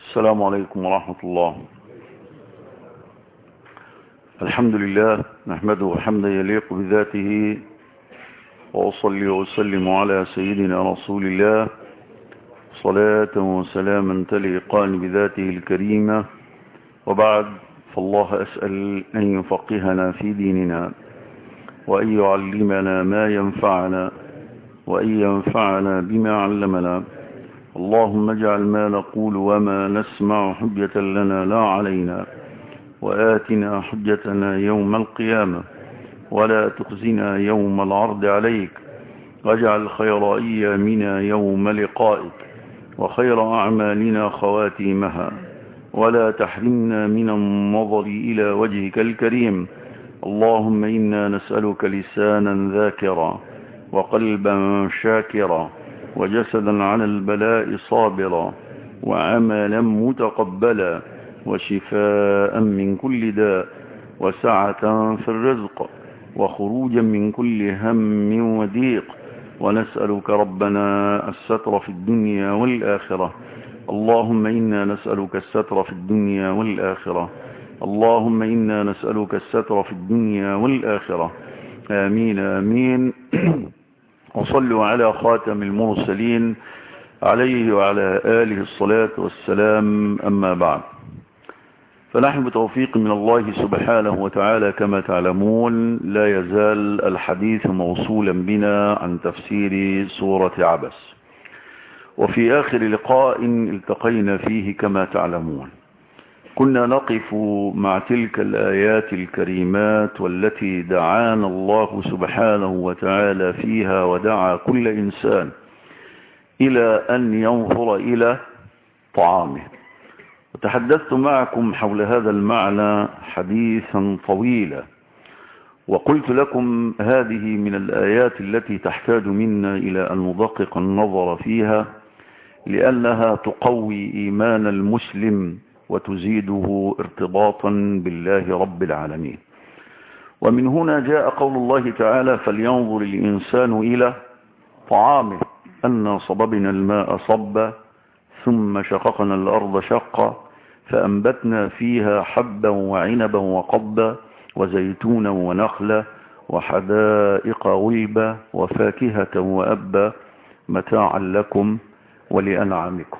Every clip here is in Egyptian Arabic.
السلام عليكم ورحمة الله الحمد لله نحمده حمدا يليق بذاته وأصلي وأسلم على سيدنا رسول الله صلاة وسلاما تليقان بذاته الكريمة وبعد فالله أسأل أن يفقهنا في ديننا وأن يعلمنا ما ينفعنا وأن ينفعنا بما علمنا اللهم اجعل ما نقول وما نسمع حجة لنا لا علينا وآتنا حجتنا يوم القيامة ولا تخزنا يوم العرض عليك واجعل خير أيامنا يوم لقائك وخير أعمالنا خواتيمها ولا تحرمنا من النظر إلى وجهك الكريم اللهم إنا نسألك لسانا ذاكرا وقلبا شاكرا وجسدا على البلاء صابرا وعملا متقبلا وشفاء من كل داء وسعة في الرزق وخروجا من كل هم وضيق ونسألك ربنا الستر في الدنيا والآخرة اللهم إنا نسألك الستر في الدنيا والآخرة اللهم إنا نسألك الستر في الدنيا والآخرة آمين آمين وصلوا على خاتم المرسلين عليه وعلى آله الصلاة والسلام أما بعد فنحن بتوفيق من الله سبحانه وتعالى كما تعلمون لا يزال الحديث موصولا بنا عن تفسير سورة عبس وفي آخر لقاء التقينا فيه كما تعلمون كنا نقف مع تلك الآيات الكريمات والتي دعانا الله سبحانه وتعالى فيها ودعا كل إنسان إلى أن ينظر إلى طعامه وتحدثت معكم حول هذا المعنى حديثا طويلا وقلت لكم هذه من الآيات التي تحتاج منا إلى أن ندقق النظر فيها لأنها تقوي إيمان المسلم وتزيده ارتباطا بالله رب العالمين ومن هنا جاء قول الله تعالى فلينظر الإنسان إلى طعامه أنا صببنا الماء صبا ثم شققنا الأرض شقا فأنبتنا فيها حبا وعنبا وقبا وزيتونا ونخلا وحدائق غلبا وفاكهة وأبا متاعا لكم ولأنعامكم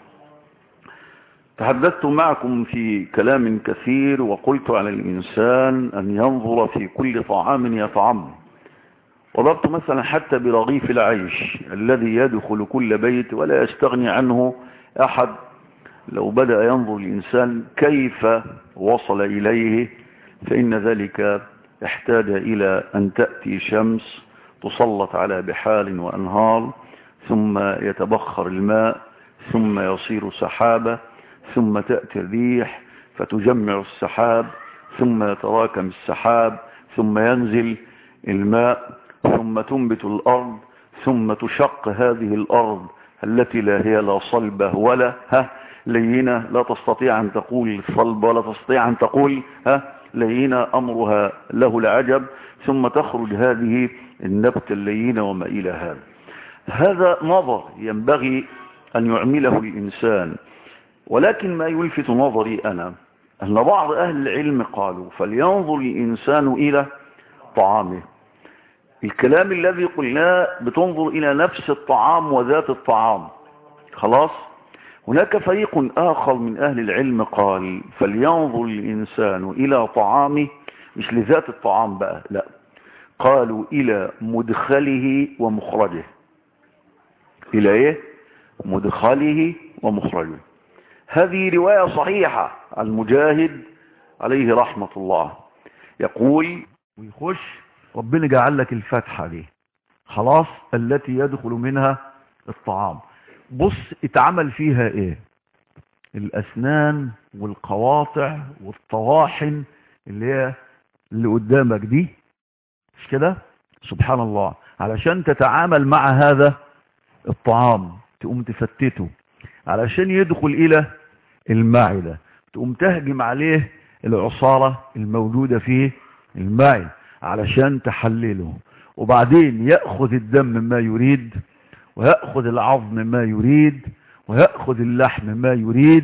تحدثت معكم في كلام كثير وقلت على الإنسان أن ينظر في كل طعام يطعمه وضربت مثلا حتى برغيف العيش الذي يدخل كل بيت ولا يستغني عنه أحد لو بدأ ينظر الإنسان كيف وصل إليه فإن ذلك احتاج إلى أن تأتي شمس تسلط على بحار وأنهار ثم يتبخر الماء ثم يصير سحابة ثم تأتي الريح فتجمع السحاب ثم يتراكم السحاب ثم ينزل الماء ثم تنبت الأرض ثم تشق هذه الأرض التي لا هي لا صلبة ولا ها لينة لا تستطيع أن تقول صلبة ولا تستطيع أن تقول ها لينة أمرها له العجب ثم تخرج هذه النبت اللينة وما إلى هذا هذا نظر ينبغي أن يعمله الإنسان ولكن ما يلفت نظري أنا أن بعض أهل العلم قالوا فلينظر الإنسان إلى طعامه الكلام الذي قلناه بتنظر إلى نفس الطعام وذات الطعام خلاص هناك فريق آخر من أهل العلم قال فلينظر الإنسان إلى طعامه مش لذات الطعام بقى لا قالوا إلى مدخله ومخرجه إلى إيه مدخله ومخرجه هذه رواية صحيحة عن مجاهد عليه رحمة الله يقول ويخش ربنا جعل لك الفتحة دي خلاص التي يدخل منها الطعام بص اتعمل فيها ايه الاسنان والقواطع والطواحن اللي هي اللي قدامك دي مش كده سبحان الله علشان تتعامل مع هذا الطعام تقوم تفتته علشان يدخل الى المعدة تقوم تهجم عليه العصارة الموجودة في المعدة علشان تحلله وبعدين يأخذ الدم ما يريد ويأخذ العظم ما يريد ويأخذ اللحم ما يريد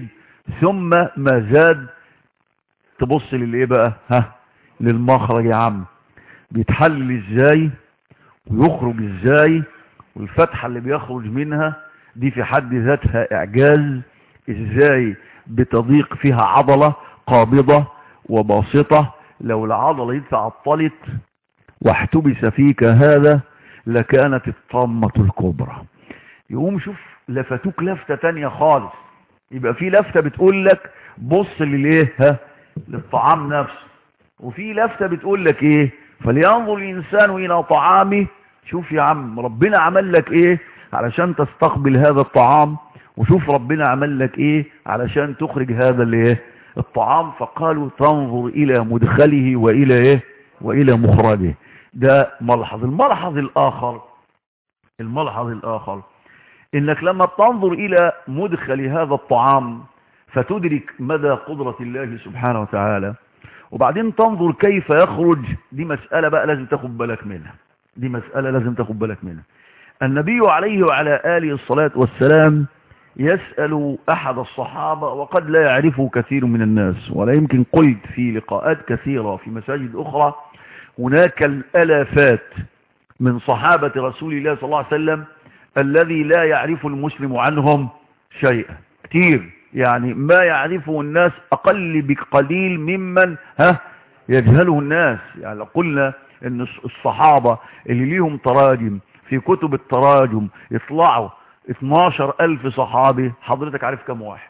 ثم ما زاد تبص للايه بقى ها للمخرج يا عم بيتحلل ازاي ويخرج ازاي والفتحة اللي بيخرج منها دي في حد ذاتها اعجاز ازاي بتضيق فيها عضلة قابضة وباسطة لو العضلة دي تعطلت واحتبس فيك هذا لكانت الطامة الكبرى يقوم شوف لفتوك لفتة تانية خالص يبقى في لفتة بتقول لك بص للايه ها للطعام نفسه وفي لفتة بتقول لك ايه فلينظر الانسان الى طعامه شوف يا عم ربنا عمل لك ايه علشان تستقبل هذا الطعام وشوف ربنا عمل لك ايه علشان تخرج هذا الايه الطعام فقالوا تنظر الى مدخله والى ايه والى مخرجه ده ملحظ الملحظ الاخر الملحظ الاخر انك لما تنظر الى مدخل هذا الطعام فتدرك مدى قدرة الله سبحانه وتعالى وبعدين تنظر كيف يخرج دي مسألة بقى لازم تاخد بالك منها دي مسألة لازم تاخد بالك منها النبي عليه وعلى آله الصلاة والسلام يسأل أحد الصحابة وقد لا يعرفه كثير من الناس ولا يمكن قلت في لقاءات كثيرة في مساجد أخرى هناك الألافات من صحابة رسول الله صلى الله عليه وسلم الذي لا يعرف المسلم عنهم شيئا كثير يعني ما يعرفه الناس أقل بقليل ممن ها يجهله الناس يعني لو قلنا ان الصحابة اللي ليهم تراجم في كتب التراجم يطلعوا 12 ألف صحابي حضرتك عارف كم واحد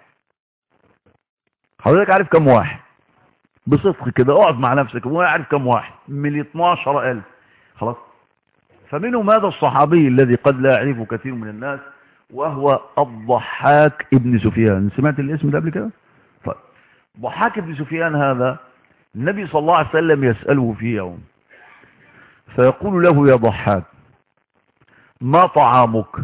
حضرتك عارف كم واحد بصدق كده اقعد مع نفسك هو عارف كم واحد من 12 ألف خلاص فمنهم هذا الصحابي الذي قد لا يعرفه كثير من الناس وهو الضحاك ابن سفيان سمعت الاسم ده قبل كده طيب ضحاك ابن سفيان هذا النبي صلى الله عليه وسلم يسأله في يوم فيقول له يا ضحاك ما طعامك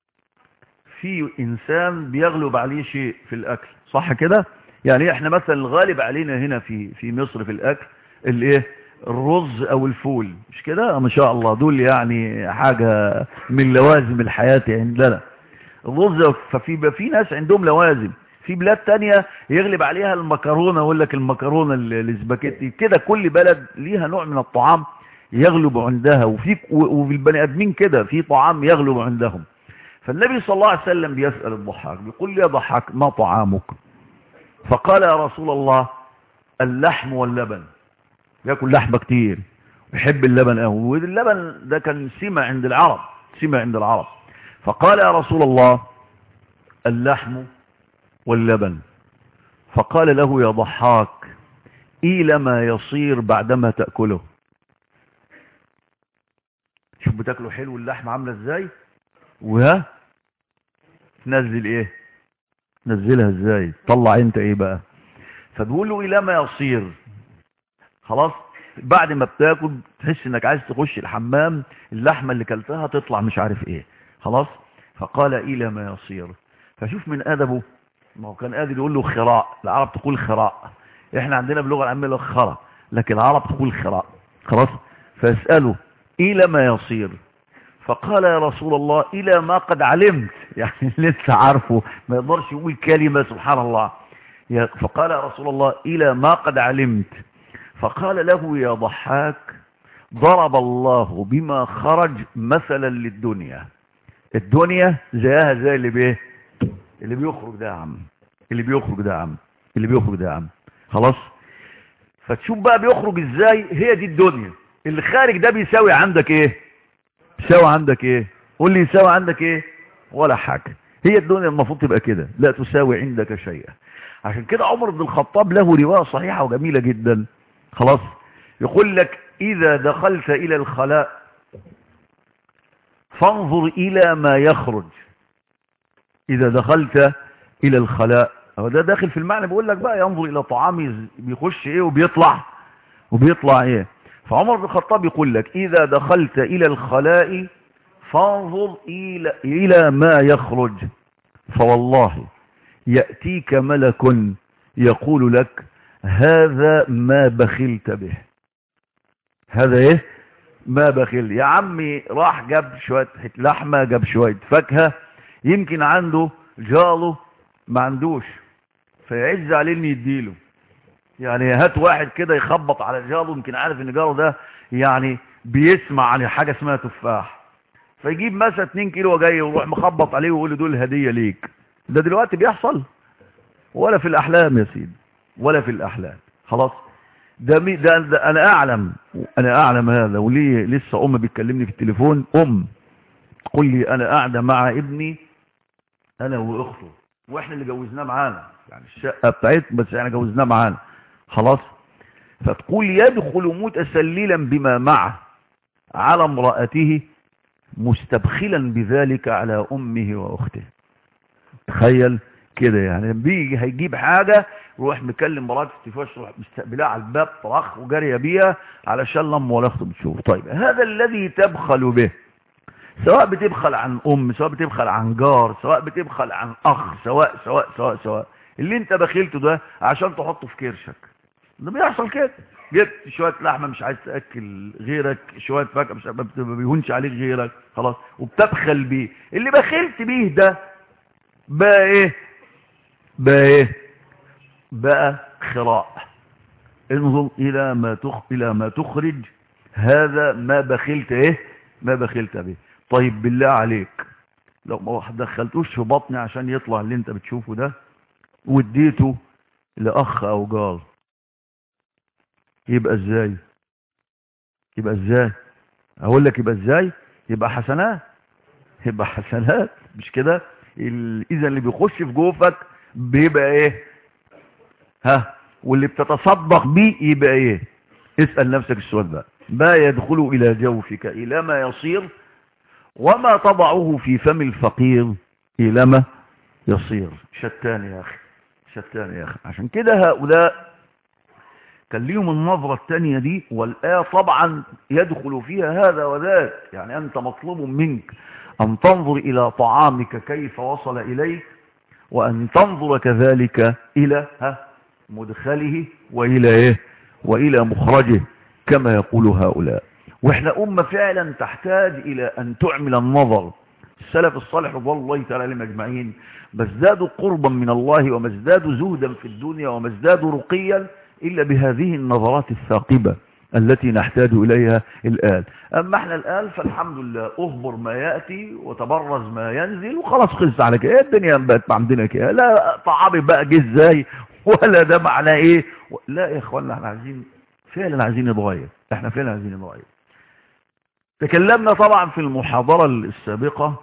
في انسان بيغلب عليه شيء في الاكل صح كده يعني احنا مثلا الغالب علينا هنا في في مصر في الاكل الايه الرز او الفول مش كده ما شاء الله دول يعني حاجة من لوازم الحياة عندنا الرز ففي في ناس عندهم لوازم في بلاد تانية يغلب عليها المكرونة يقول لك المكرونة الاسباجيتي كده كل بلد ليها نوع من الطعام يغلب عندها وفي وفي البني ادمين كده في طعام يغلب عندهم فالنبي صلى الله عليه وسلم بيسأل الضحاك بيقول لي يا ضحاك ما طعامك فقال يا رسول الله اللحم واللبن ياكل لحمة كتير يحب اللبن قوي واللبن ده كان سمة عند العرب سمة عند العرب فقال يا رسول الله اللحم واللبن فقال له يا ضحاك إلى ما يصير بعدما تأكله شوف بتاكله حلو اللحمة عاملة ازاي وها تنزل ايه نزلها ازاي طلع انت ايه بقى فبيقول له الى ما يصير خلاص بعد ما بتاكل تحس انك عايز تخش الحمام اللحمة اللي كلتها تطلع مش عارف ايه خلاص فقال الى ما يصير فشوف من ادبه ما هو كان قادر يقول له خراء العرب تقول خراء احنا عندنا باللغة العامية خرا لكن العرب تقول خراء خلاص فاسأله الى ما يصير فقال يا رسول الله الى ما قد علمت يعني لسه عارفه ما يقدرش يقول كلمة سبحان الله فقال يا رسول الله الى ما قد علمت فقال له يا ضحاك ضرب الله بما خرج مثلا للدنيا الدنيا زيها زي اللي بيه اللي بيخرج ده يا عم اللي بيخرج ده يا عم اللي بيخرج ده يا عم خلاص فتشوف بقى بيخرج ازاي هي دي الدنيا اللي خارج ده بيساوي عندك ايه بيساوي عندك ايه قول لي يساوي عندك ايه ولا حاجة هي الدنيا المفروض تبقى كده لا تساوي عندك شيئا عشان كده عمر بن الخطاب له رواية صحيحة وجميلة جدا خلاص يقول لك إذا دخلت إلى الخلاء فانظر إلى ما يخرج إذا دخلت إلى الخلاء هو ده داخل في المعنى بيقول لك بقى ينظر إلى طعامي بيخش إيه وبيطلع وبيطلع إيه فعمر بن الخطاب يقول لك إذا دخلت إلى الخلاء فانظر إلى, إلى ما يخرج فوالله يأتيك ملك يقول لك هذا ما بخلت به هذا ايه ما بخل يا عمي راح جاب شوية لحمة جاب شوية فاكهة يمكن عنده جاله ما عندوش فيعز عليه ان يديله يعني هات واحد كده يخبط على جاره يمكن عارف ان جاره ده يعني بيسمع عن حاجه اسمها تفاح فيجيب مثلا 2 كيلو جاي ويروح مخبط عليه ويقول له دول هديه ليك ده دلوقتي بيحصل ولا في الاحلام يا سيدي ولا في الاحلام خلاص ده, مي ده, ده انا اعلم انا اعلم هذا وليه لسه ام بتكلمني في التليفون ام تقول لي انا قاعده مع ابني انا واخته واحنا اللي جوزناه معانا يعني الشقه بتاعتنا بس احنا جوزناه معانا خلاص فتقول يدخل متسللا بما معه على امرأته مستبخلا بذلك على امه واخته تخيل كده يعني بيجي هيجيب حاجة يروح مكلم مراته في التليفون يروح مستقبلها على الباب طرخ وجاريه بيها علشان لما ولا اخته بتشوف طيب هذا الذي تبخل به سواء بتبخل عن ام سواء بتبخل عن جار سواء بتبخل عن اخ سواء سواء سواء سواء اللي انت بخيلته ده عشان تحطه في كرشك ده بيحصل كده جبت شويه لحمه مش عايز تاكل غيرك شويه فاكهه مش ما بيهونش عليك غيرك خلاص وبتبخل بيه اللي بخلت بيه ده بقى ايه بقى ايه بقى خراء انظر الى ما تخ... الى ما تخرج هذا ما بخلت ايه ما بخلت به طيب بالله عليك لو ما دخلتوش في بطني عشان يطلع اللي انت بتشوفه ده واديته لاخ او جار يبقى ازاي يبقى ازاي اقول لك يبقى ازاي يبقى حسنات يبقى حسنات مش كده اذا اللي بيخش في جوفك بيبقى ايه ها واللي بتتصدق بيه يبقى ايه اسأل نفسك السؤال ده ما يدخل الى جوفك الى ما يصير وما تضعه في فم الفقير الى ما يصير شتان يا اخي شتان يا اخي عشان كده هؤلاء كان ليهم النظرة الثانية دي والآية طبعا يدخل فيها هذا وذاك يعني أنت مطلوب منك أن تنظر إلى طعامك كيف وصل إليك وأن تنظر كذلك إلى ها مدخله وإلى إيه وإلى مخرجه كما يقول هؤلاء وإحنا أمة فعلا تحتاج إلى أن تعمل النظر السلف الصالح رضوان الله تعالى عليهم أجمعين ما ازدادوا قربا من الله وما ازدادوا زهدا في الدنيا وما ازدادوا رقيا إلا بهذه النظرات الثاقبة التي نحتاج إليها الآن أما احنا الآن فالحمد لله أهبر ما يأتي وتبرز ما ينزل وخلاص خلص على كده الدنيا بقت عندنا كده لا طعامي بقى جه ازاي ولا ده معناه ايه لا يا اخوانا احنا عايزين فعلا عايزين نتغير احنا فعلا عايزين نتغير تكلمنا طبعا في المحاضرة السابقة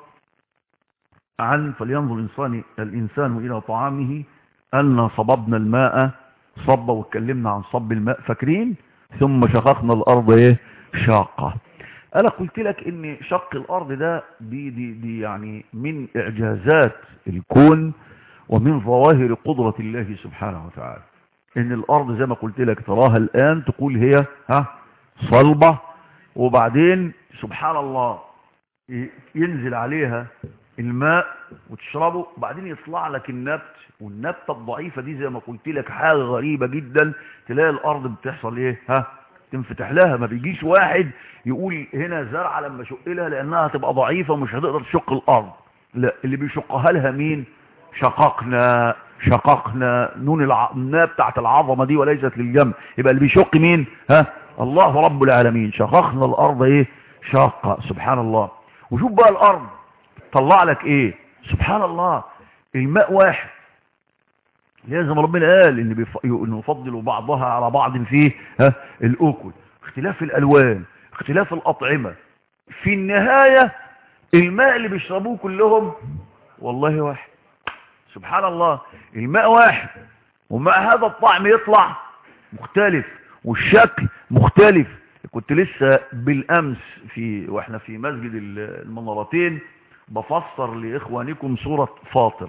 عن فلينظر الإنسان, الإنسان إلى طعامه أن صببنا الماء صب واتكلمنا عن صب الماء فاكرين ثم شققنا الأرض ايه شاقة أنا قلت لك إن شق الأرض ده دي, دي, دي يعني من إعجازات الكون ومن ظواهر قدرة الله سبحانه وتعالى إن الأرض زي ما قلت لك تراها الآن تقول هي ها صلبة وبعدين سبحان الله ينزل عليها الماء وتشربه وبعدين يطلع لك النبت والنبتة الضعيفة دي زي ما قلت لك حاجة غريبة جدا تلاقي الأرض بتحصل ايه ها تنفتح لها ما بيجيش واحد يقول هنا زرعة لما شق لها لأنها تبقى ضعيفة ومش هتقدر تشق الأرض لا اللي بيشقها لها مين شققنا شققنا نون الناب بتاعت العظمة دي وليست للجمع يبقى اللي بيشق مين ها الله رب العالمين شققنا الأرض ايه شاقة سبحان الله وشوف بقى الأرض طلع لك ايه سبحان الله الماء واحد لازم ربنا قال ان بيف... نفضل بعضها على بعض فيه ها الاكل اختلاف الالوان اختلاف الاطعمه في النهايه الماء اللي بيشربوه كلهم والله واحد سبحان الله الماء واحد ومع هذا الطعم يطلع مختلف والشكل مختلف كنت لسه بالامس في واحنا في مسجد المنارتين بفسر لاخوانكم سوره فاطر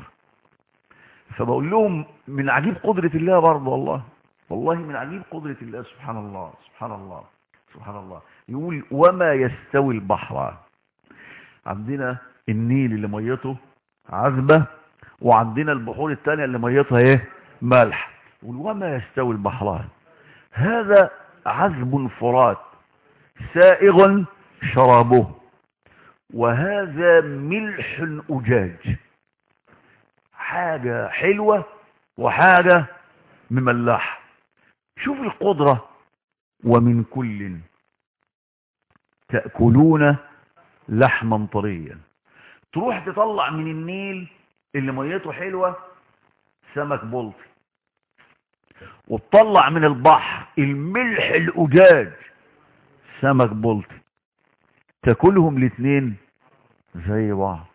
فبقول لهم من عجيب قدرة الله برضه والله والله من عجيب قدرة الله سبحان الله سبحان الله سبحان الله يقول وما يستوي البحر عندنا النيل اللي ميته عذبة وعندنا البحور الثانية اللي ميتها ايه ملح يقول وما يستوي البحران هذا عذب فرات سائغ شرابه وهذا ملح أجاج حاجة حلوة وحاجة مملحة شوف القدرة ومن كل تأكلون لحما طريا تروح تطلع من النيل اللي ميته حلوة سمك بلطي وتطلع من البحر الملح الأجاج سمك بلطي تاكلهم الاثنين زي بعض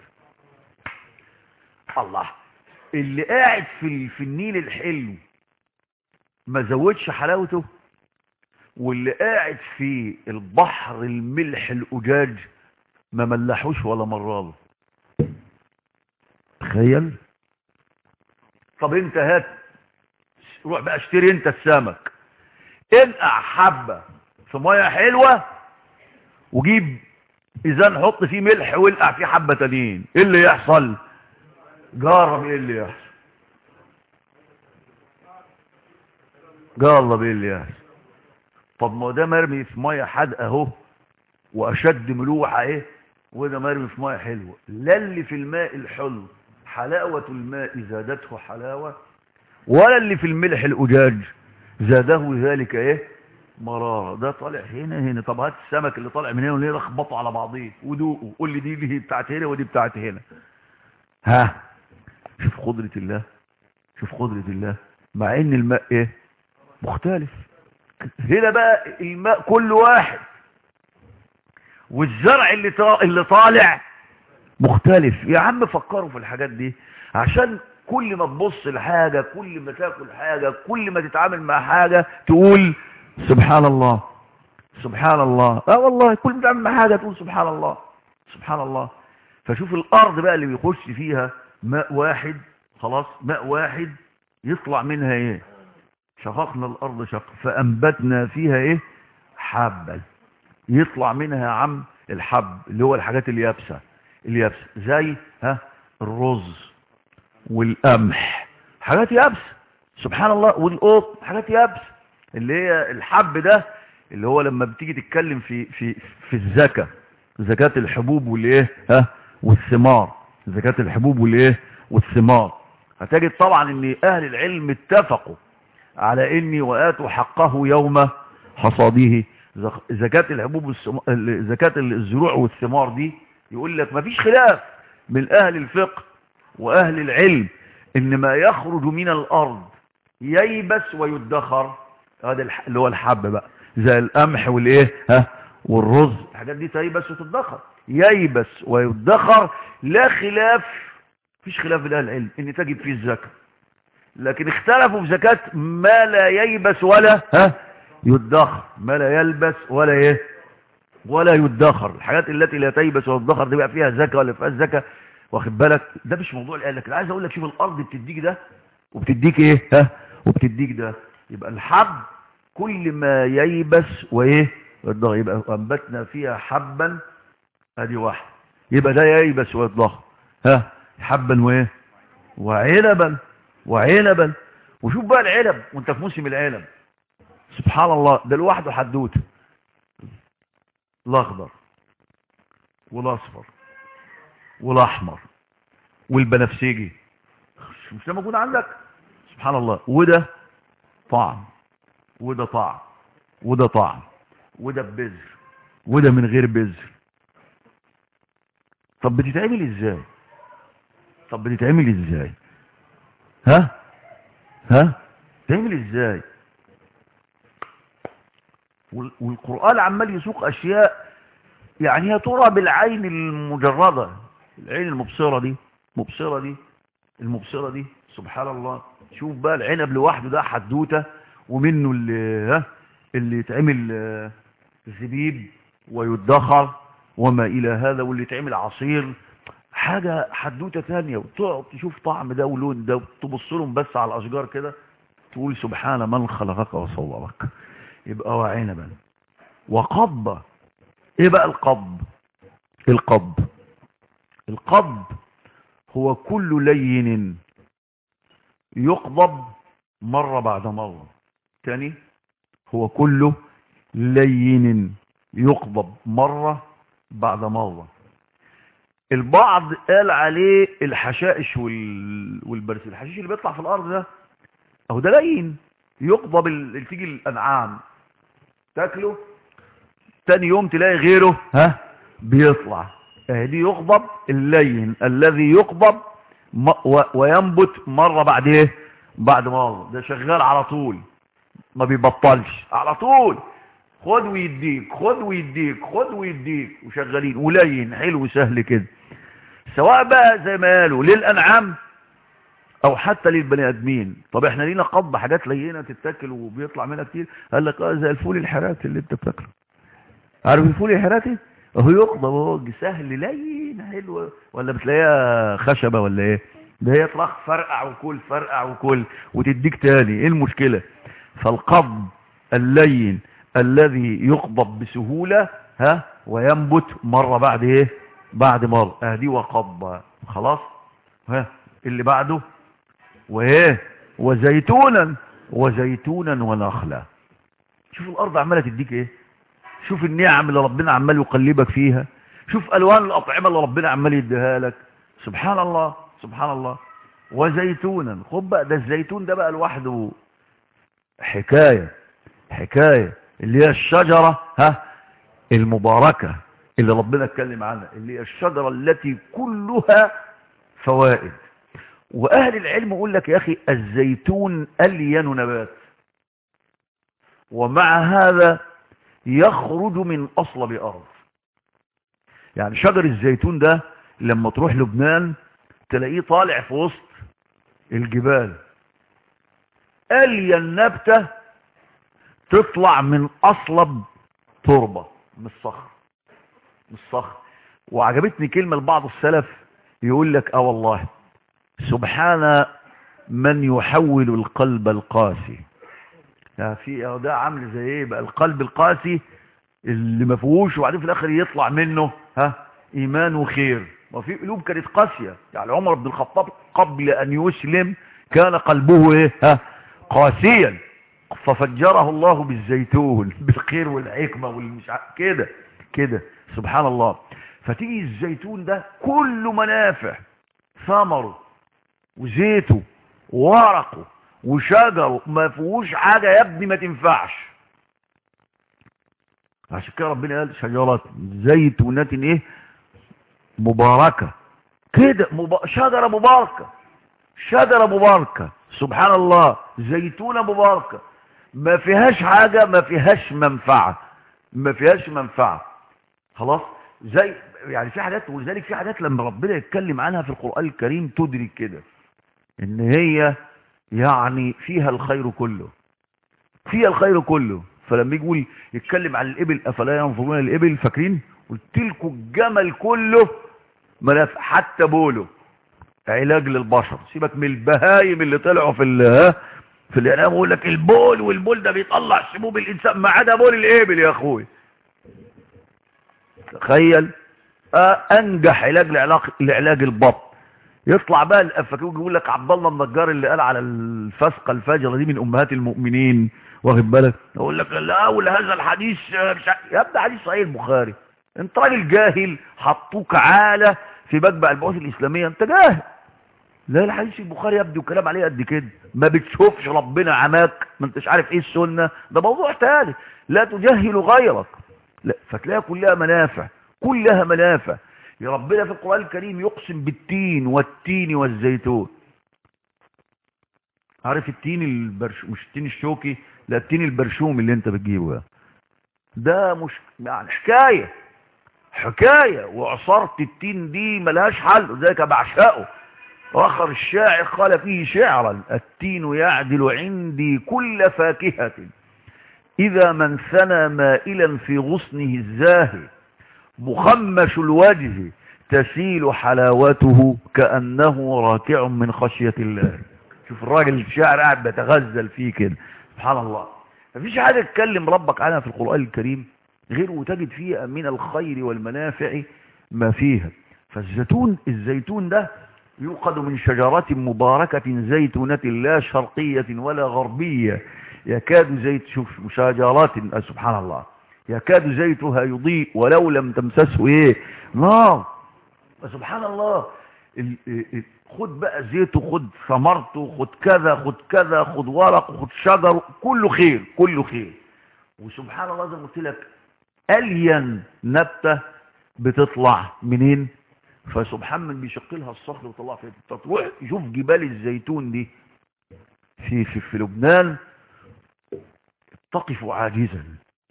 الله اللي قاعد في في النيل الحلو ما زودش حلاوته واللي قاعد في البحر الملح الأجاج ما ملحوش ولا مراله تخيل طب انت هات روح بقى اشتري انت السمك انقع حبة في مية حلوة وجيب اذا نحط فيه ملح والقع فيه حبة تانيين ايه اللي يحصل جرب ايه اللي يحصل جرب ايه اللي يحصل طب ما ده مرمي في ميه حادقه اهو واشد ملوحه ايه وده مرمي في ميه حلوه لا اللي في الماء الحلو حلاوه الماء زادته حلاوه ولا اللي في الملح الاجاج زاده ذلك ايه مرارة ده طالع هنا هنا طب هات السمك اللي طالع من هنا وليه لخبطوا على بعضيه ودوقوا قول لي دي دي بتاعت هنا ودي بتاعت هنا ها شوف قدرة الله شوف قدرة الله مع ان الماء ايه مختلف هنا بقى الماء كل واحد والزرع اللي اللي طالع مختلف يا عم فكروا في الحاجات دي عشان كل ما تبص لحاجة كل ما تاكل حاجة كل ما تتعامل مع حاجة تقول سبحان الله سبحان الله اه والله كل ما تتعامل مع حاجة تقول سبحان الله سبحان الله فشوف الارض بقى اللي بيخش فيها ماء واحد خلاص ماء واحد يطلع منها ايه شققنا الارض شق فانبتنا فيها ايه حبا يطلع منها عم الحب اللي هو الحاجات اليابسه اليابسه زي ها الرز والقمح حاجات يابسه سبحان الله والقط حاجات يابسه اللي هي الحب ده اللي هو لما بتيجي تتكلم في في في الزكاه زكاه الحبوب والايه ها والثمار زكاه الحبوب والايه والثمار هتجد طبعا ان اهل العلم اتفقوا على اني واتوا حقه يوم حصاده زكاة الحبوب والسم... زكاة الزروع والثمار دي يقول لك مفيش خلاف من اهل الفقه واهل العلم ان ما يخرج من الارض ييبس ويدخر هذا الح... اللي هو الحب بقى زي القمح والايه ها والرز الحاجات دي تيبس وتدخر ييبس ويدخر لا خلاف مفيش خلاف بين اهل العلم ان تجب فيه الزكاه لكن اختلفوا في زكاة ما لا ييبس ولا ها يدخر ما لا يلبس ولا ايه ولا يدخر الحاجات التي لا تيبس ولا تدخر دي بقى فيها زكاة ولا فيها زكاة واخد بالك ده مش موضوع الآن لكن عايز اقول لك شوف الارض بتديك ده وبتديك ايه ها وبتديك ده يبقى الحب كل ما ييبس وايه يدخر يبقى انبتنا فيها حبا ادي واحد يبقى ده ييبس ويدخر ها حبا وايه وعنبا وعنبا وشوف بقى العنب وانت في موسم العنب سبحان الله ده لوحده حدوته الاخضر والاصفر والاحمر والبنفسجي مش ده موجود عندك سبحان الله وده طعم وده طعم وده طعم وده ببذر وده من غير بذر طب بتتعمل ازاي طب بتتعمل ازاي ها ها تعمل ازاي والقرآن عمال يسوق اشياء يعني هي ترى بالعين المجردة العين المبصرة دي مبصرة دي المبصرة دي سبحان الله شوف بقى العنب لوحده ده حدوته ومنه اللي ها اللي يتعمل زبيب ويدخر وما الى هذا واللي يتعمل عصير حاجة حدوتة ثانية وتقعد تشوف طعم ده ولون ده وتبص لهم بس على الأشجار كده تقول سبحان من خلقك وصورك يبقى وعنبا وقب ايه بقى القب القب القب هو كل لين يقضب مرة بعد مرة تاني هو كل لين يقضب مرة بعد مرة البعض قال عليه الحشائش وال... والبرسيم الحشيش اللي بيطلع في الارض ده اهو ده لين يقضى بال... تيجي الانعام تاكله تاني يوم تلاقي غيره ها بيطلع اه دي يقضب اللين الذي يقضب م... و... وينبت مرة بعد ايه بعد مرة ده شغال على طول ما بيبطلش على طول خد ويديك خد ويديك خد ويديك وشغالين ولين حلو سهل كده سواء بقى زي ما قالوا للانعام او حتى للبني ادمين طب احنا لينا قض حاجات لينه تتاكل وبيطلع منها كتير قال لك اه زي الفول الحراتي اللي انت بتاكله عارف الفول الحراتي اهو يقضى اهو سهل لين حلو ولا بتلاقيها خشبه ولا ايه ده هي طرخ فرقع وكل فرقع وكل وتديك تاني ايه المشكله فالقض اللين الذي يقضب بسهوله ها وينبت مره بعد ايه بعد مرة اهدي وقضى خلاص ها اللي بعده وايه وزيتونا وزيتونا ونخلا شوف الارض عماله تديك ايه شوف النعم اللي ربنا عمال يقلبك فيها شوف الوان الاطعمه اللي ربنا عمال يديها لك سبحان الله سبحان الله وزيتونا خد بقى ده الزيتون ده بقى لوحده حكايه حكايه اللي هي الشجره ها المباركه اللي ربنا اتكلم عنها اللي هي الشجرة التي كلها فوائد وأهل العلم يقول لك يا أخي الزيتون ألين نبات ومع هذا يخرج من أصلب أرض يعني شجر الزيتون ده لما تروح لبنان تلاقيه طالع في وسط الجبال ألين نبتة تطلع من أصلب تربة من الصخر من الصخر وعجبتني كلمة لبعض السلف يقول لك اه والله سبحان من يحول القلب القاسي يعني في ده عامل زي ايه بقى القلب القاسي اللي ما فيهوش وبعدين في الاخر يطلع منه ها ايمان وخير وفي قلوب كانت قاسيه يعني عمر بن الخطاب قبل ان يسلم كان قلبه ايه ها قاسيا ففجره الله بالزيتون بالخير والحكمه والمش كده كده سبحان الله فتيجي الزيتون ده كله منافع ثمره وزيته وورقه وشجره ما فيهوش حاجه يا ابني ما تنفعش عشان كده ربنا قال شجره زيتونة ايه مباركه كده مب... شجره مباركه شجره مباركه سبحان الله زيتونه مباركه ما فيهاش حاجه ما فيهاش منفعه ما فيهاش منفعه خلاص زي يعني في حاجات ولذلك في حاجات لما ربنا يتكلم عنها في القرآن الكريم تدرك كده ان هي يعني فيها الخير كله فيها الخير كله فلما يجي يقول يتكلم عن الابل افلا ينظرون الابل فاكرين قلت لكم الجمل كله منافع حتى بوله علاج للبشر سيبك من البهايم اللي طلعوا في ال في الاعلام يقول لك البول والبول ده بيطلع سموم الانسان ما عدا بول الابل يا اخوي تخيل انجح علاج لعلاج لعلاج البطن يطلع بقى الافاكيك يقول لك عبد الله النجار اللي قال على الفسقه الفاجره دي من امهات المؤمنين واخد بالك يقول لك لا ولا هذا الحديث مش يا ابني حديث صحيح البخاري انت راجل جاهل حطوك عاله في مجمع البعوث الاسلاميه انت جاهل لا الحديث البخاري يبدو وكلام عليه قد كده ما بتشوفش ربنا عماك ما انتش عارف ايه السنه ده موضوع تاني لا تجهل غيرك لا فتلاقيها كلها منافع كلها منافع يا ربنا في القرآن الكريم يقسم بالتين والتين والزيتون عارف التين البرش مش التين الشوكي لا التين البرشوم اللي انت بتجيبه ده ده مش يعني حكاية حكاية وعصارة التين دي ملهاش حل ذلك بعشقه واخر الشاعر قال فيه شعرا التين يعدل عندي كل فاكهة إذا من ثنى مائلا في غصنه الزاهي مخمش الوجه تسيل حلاوته كأنه راكع من خشية الله شوف الراجل الشاعر قاعد بيتغزل فيه كده سبحان الله مفيش حاجة تتكلم ربك عنها في القرآن الكريم غير وتجد فيها من الخير والمنافع ما فيها فالزيتون الزيتون ده يوقد من شجرة مباركة زيتونة لا شرقية ولا غربية يكاد زيت شوف شجرات سبحان الله يكاد زيتها يضيء ولو لم تمسسه ايه نار سبحان الله خد بقى زيته خد ثمرته خد كذا خد كذا خد ورق خد شجر كله خير كله خير وسبحان الله زي ما قلت لك الين نبته بتطلع منين فسبحان من بيشق لها الصخر ويطلع فيها تروح شوف جبال الزيتون دي في في, في لبنان تقف عاجزا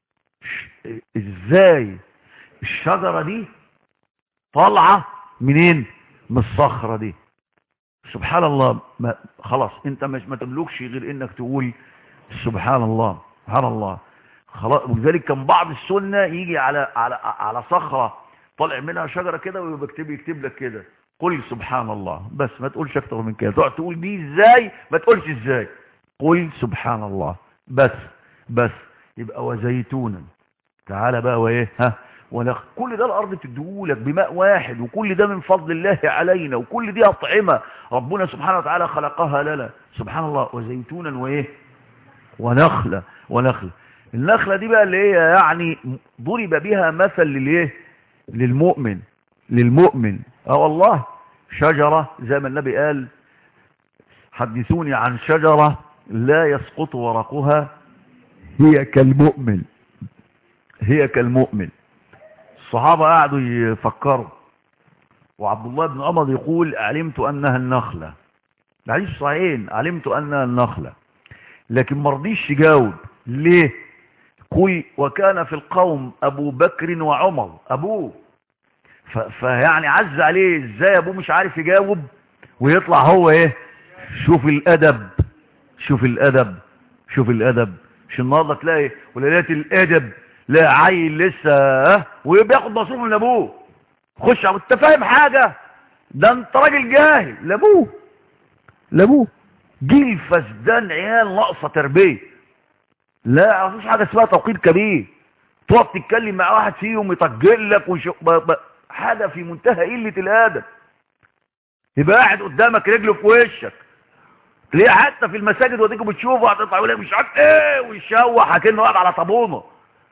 ازاي الشجرة دي طالعة منين من الصخرة دي سبحان الله ما خلاص انت مش ما تملكش غير انك تقول سبحان الله سبحان الله خلاص ولذلك كان بعض السنة يجي على على على صخرة طالع منها شجرة كده ويكتب يكتب لك كده قل سبحان الله بس ما تقولش اكتر من كده تقعد تقول دي ازاي ما تقولش ازاي قل سبحان الله بس بس يبقى وزيتونا تعالى بقى وايه ها ونخ كل ده الارض بتديهولك بماء واحد وكل ده من فضل الله علينا وكل دي اطعمه ربنا سبحانه وتعالى خلقها لنا سبحان الله وزيتونا وايه ونخله ونخله النخله دي بقى اللي هي يعني ضرب بها مثل للايه للمؤمن للمؤمن اه والله شجره زي ما النبي قال حدثوني عن شجره لا يسقط ورقها هي كالمؤمن هي كالمؤمن الصحابة قعدوا يفكروا وعبد الله بن عمر يقول علمت أنها النخلة الحديث صحيحين علمت أنها النخلة لكن مرضيش يجاوب ليه قل وكان في القوم أبو بكر وعمر أبوه فيعني عز عليه ازاي أبوه مش عارف يجاوب ويطلع هو ايه شوف الأدب شوف الأدب شوف الأدب مش النهارده تلاقي وليلات الأدب لا عيل لسه اه وبياخد مصروف من ابوه خش انت فاهم حاجه ده انت راجل جاهل لابوه لابوه جيل فسدان عيال ناقصه تربيه لا مفيش حاجه اسمها توقيت كبير تقعد تتكلم مع واحد فيهم يطجل لك وش... ب... ب... حاجه في منتهى قله الادب يبقى قاعد قدامك رجله في وشك تلاقيه حتى في المساجد وديكوا بتشوفه هتطلع يقول لك مش عارف ايه ويشوح كانه قاعد على طابونه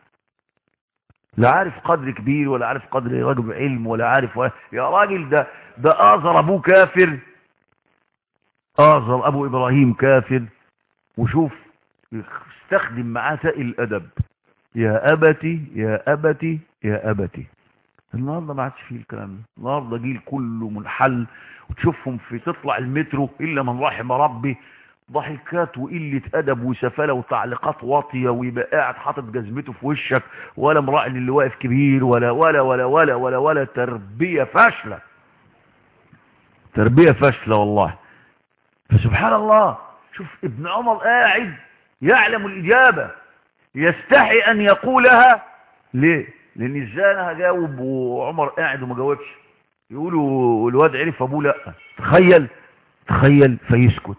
لا عارف قدر كبير ولا عارف قدر رجل علم ولا عارف ولا يا راجل ده ده آزر أبوه كافر آزر أبو إبراهيم كافر وشوف استخدم معاه سائل الأدب يا أبتي يا أبتي يا أبتي النهارده ما عادش فيه الكلام ده النهارده جيل كله منحل وتشوفهم في تطلع المترو إلا من رحم ربي ضحكات وقلة أدب وسفالة وتعليقات واطية ويبقى قاعد حاطط جزمته في وشك ولا مراعي اللي واقف كبير ولا ولا ولا ولا ولا ولا تربية فاشلة تربية فاشلة والله فسبحان الله شوف ابن عمر قاعد يعلم الإجابة يستحي أن يقولها ليه لأن ازاي أنا هجاوب وعمر قاعد وما جاوبش يقولوا الواد عرف أبوه لا تخيل تخيل فيسكت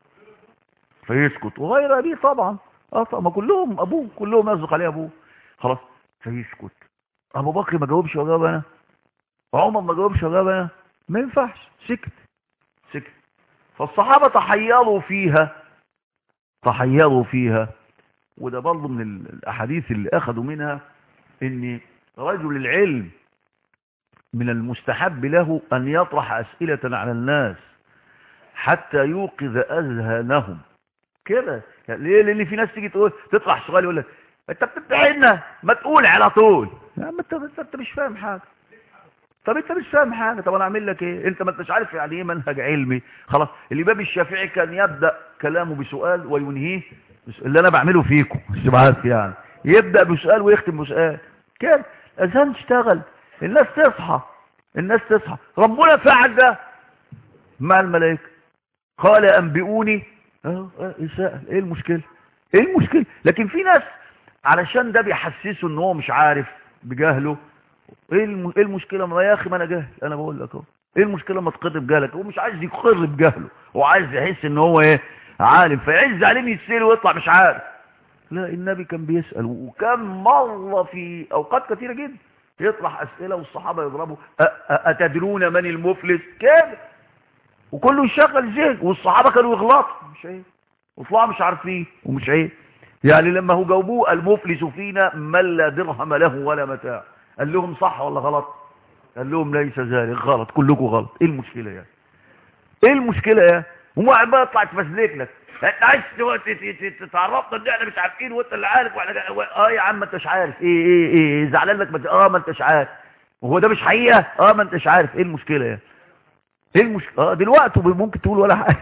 فيسكت وغير أبيه طبعا اه طبعا كلهم أبوه كلهم يصدق عليه أبوه خلاص فيسكت أبو بكر ما جاوبش وجاوب أنا عمر ما جاوبش وجاوب أنا ما ينفعش سكت سكت فالصحابة تحيروا فيها تحيروا فيها وده برضه من الأحاديث اللي أخذوا منها إن رجل العلم من المستحب له أن يطرح أسئلة على الناس حتى يوقظ أذهانهم كده ليه لان في ناس تيجي تقول تطرح سؤال يقول لك انت بتبتعدنا ما تقول على طول يا عم انت انت مش فاهم حاجه طب انت مش فاهم حاجه طب انا اعمل لك ايه انت ما انتش عارف يعني ايه منهج علمي خلاص الامام الشافعي كان يبدا كلامه بسؤال وينهيه اللي انا بعمله فيكم السبعات يعني يبدا بسؤال ويختم بسؤال كده اذهان تشتغل الناس تصحى الناس تصحى ربنا فعل ده مع الملائكه قال انبئوني اه اه يسأل ايه المشكلة ايه المشكلة لكن في ناس علشان ده بيحسسه ان هو مش عارف بجهله ايه المشكلة ما يا اخي ما انا جاهل انا بقول لك اهو ايه المشكلة ما تقر بجهلك هو مش عايز يقر بجهله هو عايز يحس ان هو ايه عالم فيعز عليه يتسأل ويطلع مش عارف لا النبي كان بيسأل وكم مرة في اوقات كثيرة جدا يطرح اسئلة والصحابة يضربوا اتدرون من المفلس كده وكله يشغل ذهن والصحابه كانوا يغلطوا مش عيب وطلعوا مش عارفين ومش عيب يعني لما هو جاوبوه المفلس فينا من لا درهم له ولا متاع قال لهم صح ولا غلط قال لهم ليس ذلك غلط كلكم غلط ايه المشكله يعني ايه المشكله يا هو قاعد بقى يطلع يتفزلك لك انت عايز تعرفنا ان احنا مش عارفين وانت اللي عارف واحنا اه يا عم ما انتش عارف ايه ايه ايه زعلان لك ما اه ما انتش عارف وهو ده مش حقيقه اه ما انتش عارف ايه المشكله يا ايه المشكله اه دلوقتي ممكن تقول ولا حاجه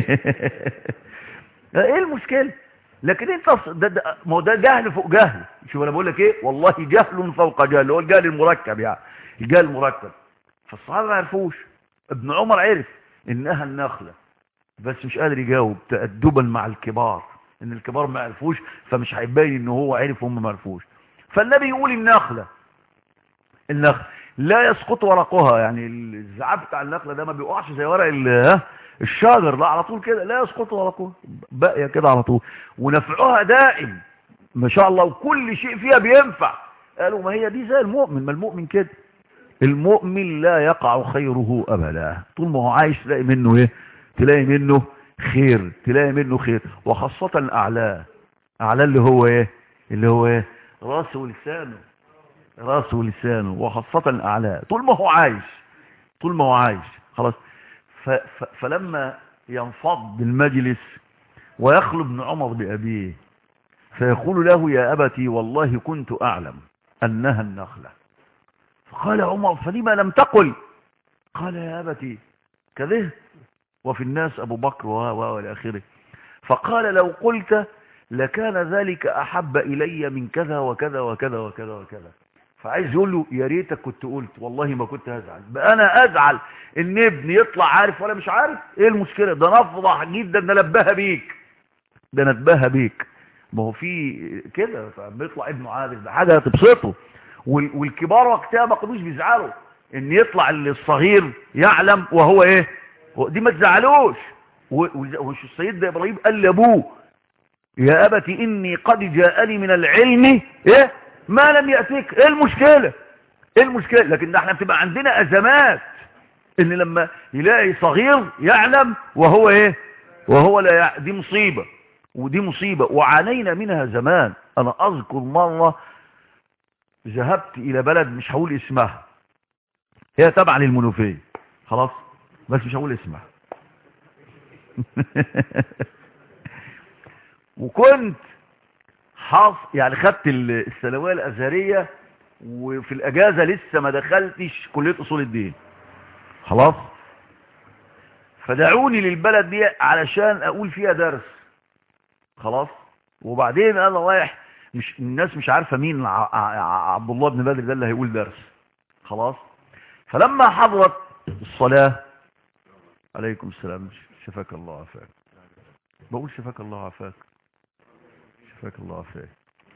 ايه المشكله لكن انت ده, ده ما هو ده جهل فوق جهل شوف انا بقول لك ايه والله جهل فوق جهل هو الجهل المركب يعني الجهل المركب فالصحابه ما عرفوش ابن عمر عرف انها النخله بس مش قادر يجاوب تأدبا مع الكبار ان الكبار ما عرفوش فمش هيبين ان هو عرف وهم ما عرفوش فالنبي يقول النخله النخله لا يسقط ورقها يعني الزعاب بتاع النخله ده ما بيقعش زي ورق الشجر لا على طول كده لا يسقط ورقها باقيه كده على طول ونفعها دائم ما شاء الله وكل شيء فيها بينفع قالوا ما هي دي زي المؤمن ما المؤمن كده المؤمن لا يقع خيره ابدا طول ما هو عايش تلاقي منه ايه تلاقي منه خير تلاقي منه خير وخاصة اعلاه اعلاه اللي هو ايه اللي هو ايه راسه ولسانه راسه ولسانه وخاصة اعلاه طول ما هو عايش طول ما هو عايش خلاص ف ف فلما ينفض المجلس ويخلو ابن عمر بأبيه فيقول له يا أبتي والله كنت أعلم أنها النخلة فقال عمر فلما لم تقل قال يا أبتي كذهت وفي الناس أبو بكر وإلى آخره فقال لو قلت لكان ذلك أحب إلي من كذا وكذا وكذا وكذا وكذا فعايز يقول له يا ريتك كنت قلت والله ما كنت هزعل بقى انا ازعل ان ابني يطلع عارف ولا مش عارف ايه المشكله ده نفضح جدا ده نبهها بيك ده نتباهى بيك ما هو في كده فبيطلع ابنه عارف ده حاجه تبسطه والكبار وقتها ما كانوش بيزعلوا ان يطلع الصغير يعلم وهو ايه دي ما تزعلوش وش السيد ده ابراهيم قال لابوه يا ابتي اني قد جاءني من العلم ايه ما لم يأتيك ايه المشكلة ايه المشكلة لكن احنا بتبقى عندنا ازمات ان لما يلاقي صغير يعلم وهو ايه وهو لا يع... دي مصيبة ودي مصيبة وعانينا منها زمان انا اذكر مرة ذهبت الى بلد مش هقول اسمها هي تبع للمنوفية خلاص بس مش هقول اسمها وكنت حاص يعني خدت الثانويه الازهريه وفي الاجازه لسه ما دخلتش كليه اصول الدين خلاص فدعوني للبلد دي علشان اقول فيها درس خلاص وبعدين انا رايح مش الناس مش عارفه مين عبد الله بن بدر ده اللي هيقول درس خلاص فلما حضرت الصلاه عليكم السلام شفاك الله عافاك بقول شفاك الله عافاك شفاك الله عافاك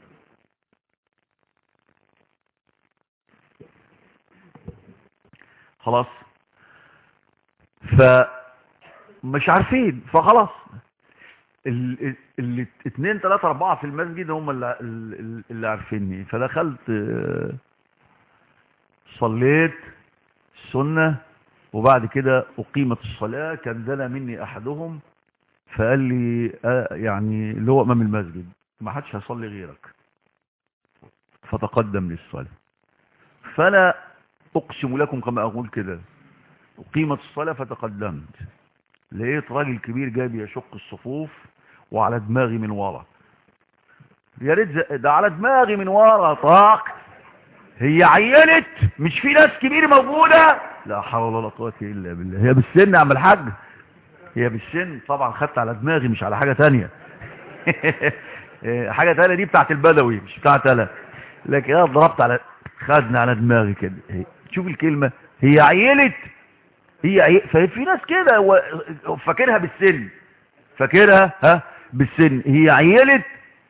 خلاص فمش عارفين فخلاص اللي اتنين تلاتة اربعة في المسجد هم اللي, اللي عارفيني فدخلت صليت السنة وبعد كده اقيمت الصلاة كان دنا مني احدهم فقال لي يعني اللي هو امام المسجد ما حدش هيصلي غيرك فتقدم للصلاة فلا اقسم لكم كما اقول كده اقيمت الصلاة فتقدمت لقيت راجل كبير جاي بيشق الصفوف وعلى دماغي من ورا يا ريت ده على دماغي من ورا طاق هي عينت مش في ناس كبير موجودة لا حول ولا قوة الا بالله هي بالسن يا عم الحاج هي بالسن طبعا خدت على دماغي مش على حاجة تانية حاجة تانية دي بتاعت البدوي مش بتاعت انا لكن انا ضربت على خدنا على دماغي كده شوف الكلمة هي عينت هي عي... ففي ناس كده فاكرها بالسن فاكرها ها بالسن هي عيلت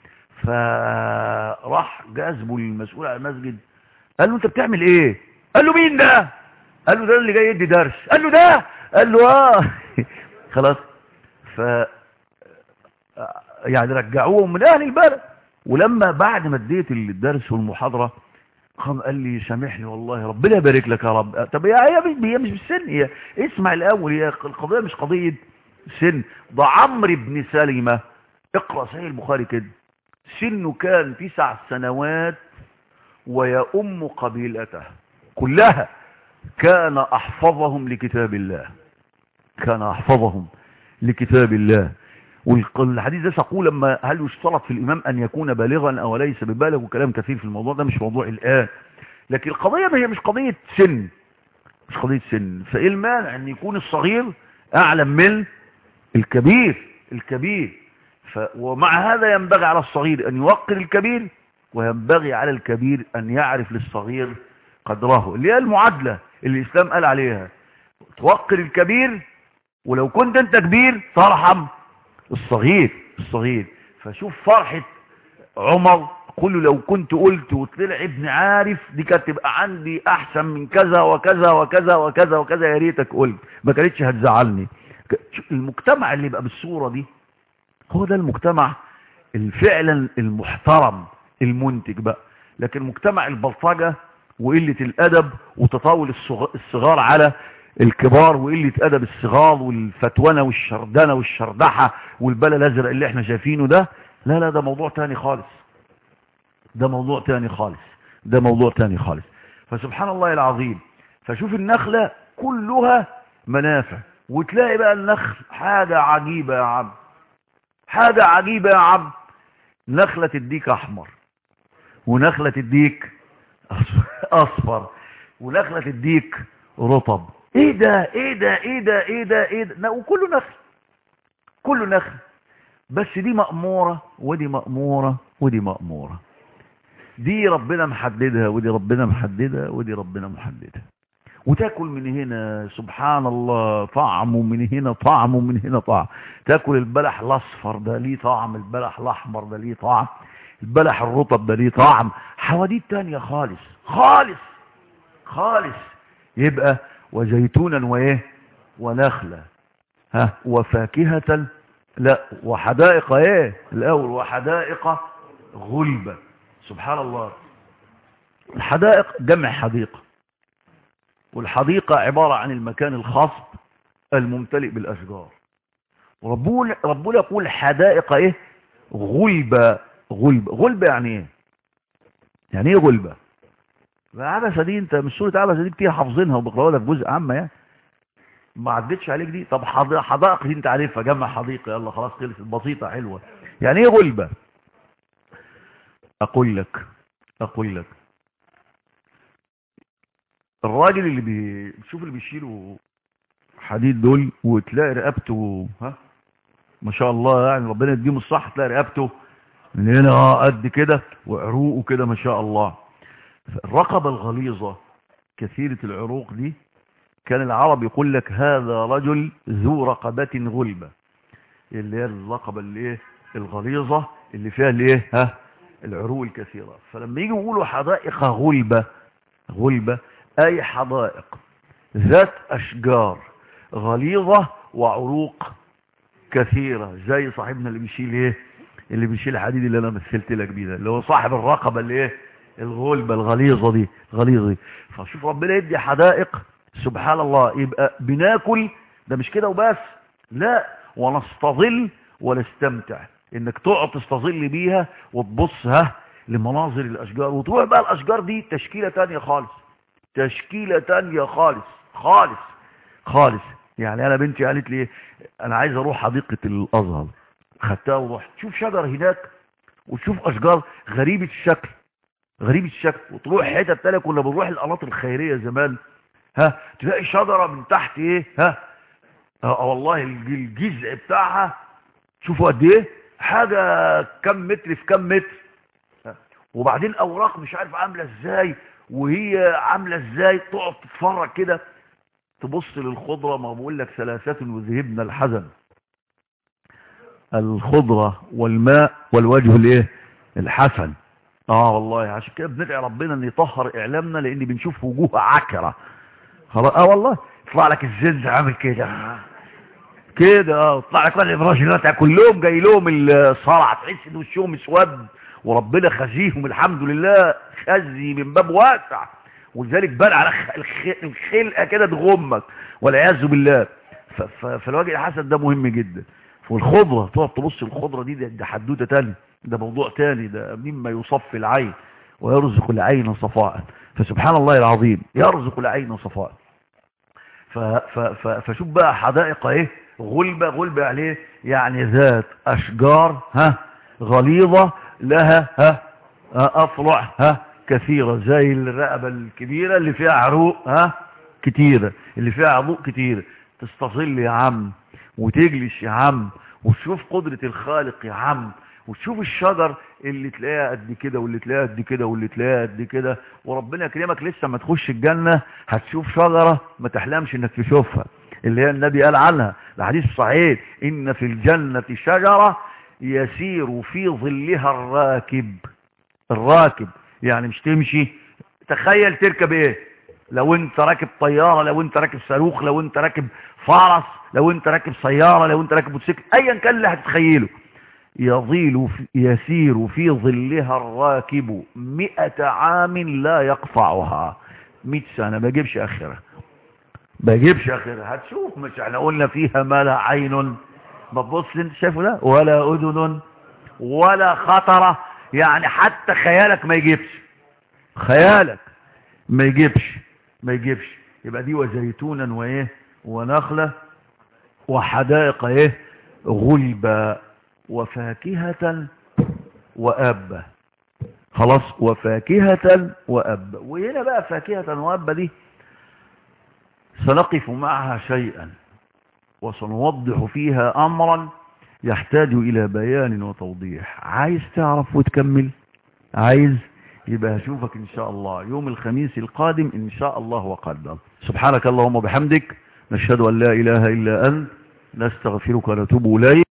فراح جذبه المسؤول على المسجد قال له انت بتعمل ايه قال له مين ده قال له ده اللي جاي يدي درس قال له ده قال له اه خلاص ف يعني رجعوهم من اهل البلد ولما بعد ما اديت الدرس والمحاضره قام قال لي سامحني والله ربنا يبارك لك يا رب طب هي هي مش بالسن هي اسمع الاول هي القضيه مش قضيه سن ده عمرو بن سلمة اقرأ صحيح البخاري كده سنه كان تسع سنوات ويؤم قبيلته كلها كان احفظهم لكتاب الله كان أحفظهم لكتاب الله والحديث ده سأقول لما هل يشترط في الإمام أن يكون بالغا أو ليس ببالغ وكلام كثير في الموضوع ده مش موضوع الآن لكن القضية ما هي مش قضية سن مش قضية سن فإيه المانع أن يكون الصغير أعلم من الكبير الكبير ف ومع هذا ينبغي على الصغير أن يوقر الكبير وينبغي على الكبير أن يعرف للصغير قدره اللي هي المعادلة اللي الإسلام قال عليها توقر الكبير ولو كنت أنت كبير ترحم الصغير الصغير فشوف فرحة عمر قل له لو كنت قلت وطلع ابن عارف دي كانت تبقى عندي احسن من كذا وكذا وكذا وكذا وكذا يا ريتك قلت ما كانتش هتزعلني المجتمع اللي يبقى بالصورة دي هو ده المجتمع فعلا المحترم المنتج بقى لكن مجتمع البلطجة وقلة الادب وتطاول الصغار على الكبار وقلة ادب الصغار والفتونة والشردنة والشردحة والبلا الازرق اللي احنا شايفينه ده لا لا ده موضوع تاني خالص ده موضوع تاني خالص ده موضوع تاني خالص فسبحان الله العظيم فشوف النخلة كلها منافع وتلاقي بقى النخل حاجة عجيبة يا عبد حاجة عجيبة يا عبد نخلة تديك احمر ونخلة تديك اصفر ونخلة تديك رطب ايه ده ايه ده ايه ده ايه ده ايه ده وكله نخل كله نخل بس دي مأمورة ودي مأمورة ودي مأمورة دي ربنا محددها ودي ربنا محددها ودي ربنا محددها وتاكل من هنا سبحان الله طعم ومن هنا طعم ومن هنا طعم تاكل البلح الاصفر ده ليه طعم البلح الاحمر ده ليه طعم البلح الرطب ده ليه طعم حواديت تانية خالص خالص خالص يبقى وزيتونا وايه ونخلة ها وفاكهة لا وحدائق ايه الاول وحدائق غلبة سبحان الله الحدائق جمع حديقة والحديقة عبارة عن المكان الخصب الممتلئ بالأشجار ربنا ربنا يقول حدائق ايه غلبة غلبة غلبة يعني ايه يعني ايه غلبة عبسة دي انت مش سورة عبسة دي كتير حافظينها وبقراها لك جزء عامة يعني ما عدتش عليك دي طب حدائق دي انت عارفها جمع حديقة يلا خلاص خلصت بسيطة حلوة يعني ايه غلبة اقول لك اقول لك الراجل اللي بيشوف اللي بيشيلوا حديد دول وتلاقي رقبته ها ما شاء الله يعني ربنا يديهم الصح تلاقي رقبته من هنا قد كده وعروقه كده ما شاء الله الرقبة الغليظة كثيرة العروق دي كان العرب يقول لك هذا رجل ذو رقبة غلبة اللي هي الرقبة اللي ايه الغليظة اللي فيها الايه ها العروق الكثيرة فلما يجوا يقولوا حدائق غلبة غلبة اي حدائق ذات اشجار غليظة وعروق كثيرة زي صاحبنا اللي بيشيل ايه اللي بيشيل الحديد اللي انا مثلت لك بيه ده اللي هو صاحب الرقبة اللي ايه الغلبة الغليظة دي الغليظة دي فشوف ربنا يدي حدائق سبحان الله يبقى بناكل ده مش كده وبس لا ونستظل ونستمتع انك تقعد تستظل بيها وتبص ها لمناظر الاشجار وتروح بقى الاشجار دي تشكيلة تانية خالص تشكيلة تانية خالص خالص خالص يعني انا بنتي قالت لي انا عايز اروح حديقة الازهر خدتها ورحت تشوف شجر هناك وتشوف اشجار غريبة الشكل غريب الشكل وتروح حتة تانية كنا بنروح القناطر الخيرية زمان ها تلاقي شجرة من تحت ايه ها اه والله الجزء بتاعها شوفوا قد ايه حاجة كم متر في كم متر وبعدين اوراق مش عارف عاملة ازاي وهي عاملة ازاي تقعد تتفرج كده تبص للخضرة ما بقول لك ثلاثة وذهبنا الحزن الخضرة والماء والوجه الايه الحسن اه والله عشان كده بندعي ربنا ان يطهر اعلامنا لان بنشوف وجوه عكرة خلاص اه والله يطلع لك الزنز عامل كده كده اه يطلع لك بقى الابراج كلهم جاي لهم الصرع تحس ان وشهم اسود وربنا خزيهم الحمد لله خزي من باب واسع ولذلك بان على الخلقه كده تغمك والعياذ بالله فالوجه الحسن ده مهم جدا والخضره تقعد تبص الخضره دي ده حدوته تاني ده موضوع تاني ده مما يصفي العين ويرزق العين صفاء فسبحان الله العظيم يرزق العين صفاء ف ف ف فشوف بقى حدائق ايه غلبة غلبة عليه يعني ذات اشجار ها غليظة لها ها اطلع ها كثيرة زي الرقبة الكبيرة اللي فيها عروق ها كتيرة اللي فيها عروق كتيرة تستظل يا عم وتجلس يا عم وتشوف قدرة الخالق يا عم وتشوف الشجر اللي تلاقيها قد كده واللي تلاقيها قد كده واللي تلاقيها قد كده وربنا يكرمك لسه ما تخش الجنة هتشوف شجرة ما تحلمش انك تشوفها اللي هي النبي قال عنها الحديث صحيح ان في الجنة شجرة يسير في ظلها الراكب الراكب يعني مش تمشي تخيل تركب ايه لو انت راكب طيارة لو انت راكب صاروخ لو انت راكب فرس لو انت راكب سيارة لو انت راكب موتوسيكل ايا كان اللي هتتخيله يظل في يسير في ظلها الراكب مئة عام لا يقطعها مئة سنة ما يجيبش اخرها ما يجيبش اخرها هتشوف مش احنا قلنا فيها ما لا عين ما تبص انت شايفه ده ولا اذن ولا خطرة يعني حتى خيالك ما يجيبش خيالك ما يجيبش ما يجيبش يبقى دي وزيتونا وايه ونخلة وحدائق ايه غلبة وفاكهة وأبة خلاص وفاكهة وأبة وهنا بقى فاكهة وأبة دي سنقف معها شيئا وسنوضح فيها أمرا يحتاج إلى بيان وتوضيح عايز تعرف وتكمل عايز يبقى هشوفك إن شاء الله يوم الخميس القادم إن شاء الله وقدر سبحانك اللهم وبحمدك نشهد أن لا إله إلا أنت نستغفرك ونتوب إليك